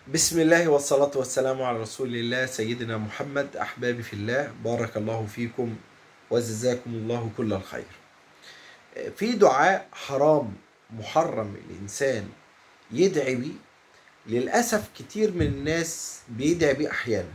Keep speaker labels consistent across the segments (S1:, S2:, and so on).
S1: بسم الله والصلاة والسلام على رسول الله سيدنا محمد أحبابي في الله بارك الله فيكم وجزاكم الله كل الخير في دعاء حرام محرم الإنسان يدعي بيه للأسف كتير من الناس بيدعي بيه أحيانا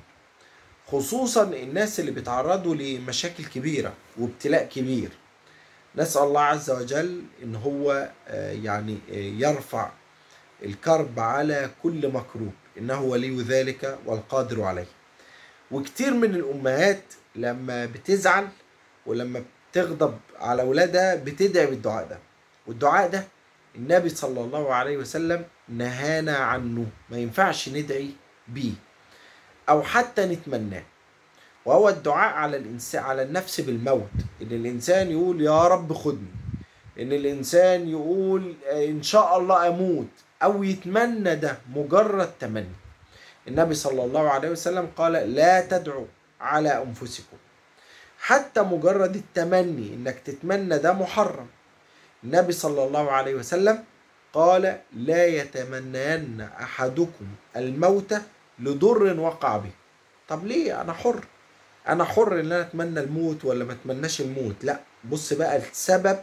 S1: خصوصا الناس اللي بيتعرضوا لمشاكل كبيرة وابتلاء كبير نسأل الله عز وجل إن هو آه، يعني آه، يرفع الكرب على كل مكروب إنه ولي ذلك والقادر عليه وكتير من الأمهات لما بتزعل ولما بتغضب على أولادها بتدعي بالدعاء ده والدعاء ده النبي صلى الله عليه وسلم نهانا عنه ما ينفعش ندعي بيه أو حتى نتمناه وهو الدعاء على الإنسان على النفس بالموت إن الإنسان يقول يا رب خدني إن الإنسان يقول آه، إن شاء الله أموت أو يتمنى ده مجرد تمني النبي صلى الله عليه وسلم قال لا تدعوا على أنفسكم حتى مجرد التمني إنك تتمنى ده محرم النبي صلى الله عليه وسلم قال لا يتمنين أحدكم الموت لضر وقع به طب ليه أنا حر أنا حر إن أنا أتمنى الموت ولا ما أتمناش الموت لا بص بقى السبب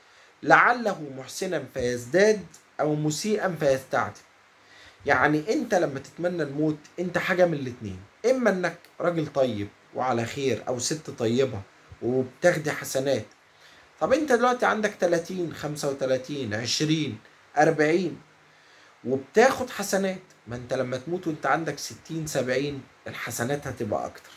S1: لعله محسنا فيزداد او مسيئا فيستعتب يعني انت لما تتمنى الموت انت حاجه من الاتنين اما انك راجل طيب وعلى خير او ست طيبه وبتاخدي حسنات طب انت دلوقتي عندك 30 35 20 40 وبتاخد حسنات ما انت لما تموت وانت عندك 60 70 الحسنات هتبقى اكتر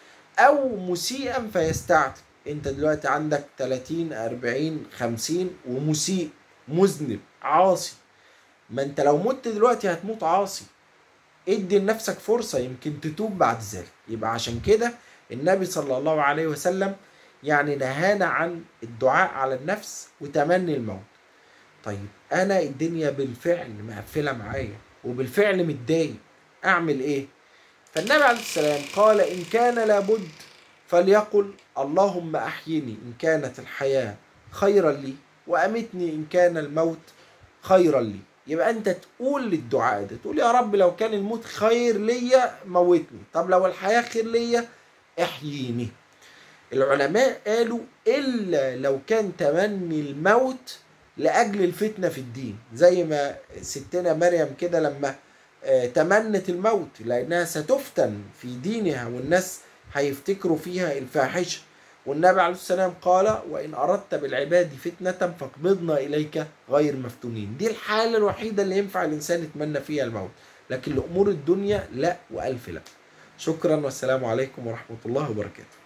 S1: او مسيئا فيستعتب انت دلوقتي عندك 30 40 50 ومسيء مذنب عاصي ما انت لو مت دلوقتي هتموت عاصي ادي لنفسك فرصة يمكن تتوب بعد ذلك يبقى عشان كده النبي صلى الله عليه وسلم يعني نهانا عن الدعاء على النفس وتمني الموت طيب انا الدنيا بالفعل مقفلة معايا وبالفعل متضايق اعمل ايه فالنبي عليه السلام قال ان كان لابد فليقل اللهم احيني ان كانت الحياة خيرا لي وامتني ان كان الموت خيرا لي يبقى انت تقول للدعاء ده تقول يا رب لو كان الموت خير ليا موتني طب لو الحياة خير ليا احييني العلماء قالوا الا لو كان تمني الموت لاجل الفتنه في الدين زي ما ستنا مريم كده لما آه، تمنت الموت لانها ستفتن في دينها والناس هيفتكروا فيها الفاحشه والنبي عليه السلام قال وان اردت بالعباد فتنه فاقبضنا اليك غير مفتونين دي الحاله الوحيده اللي ينفع الانسان يتمنى فيها الموت لكن لامور الدنيا لا والف لا شكرا والسلام عليكم ورحمه الله وبركاته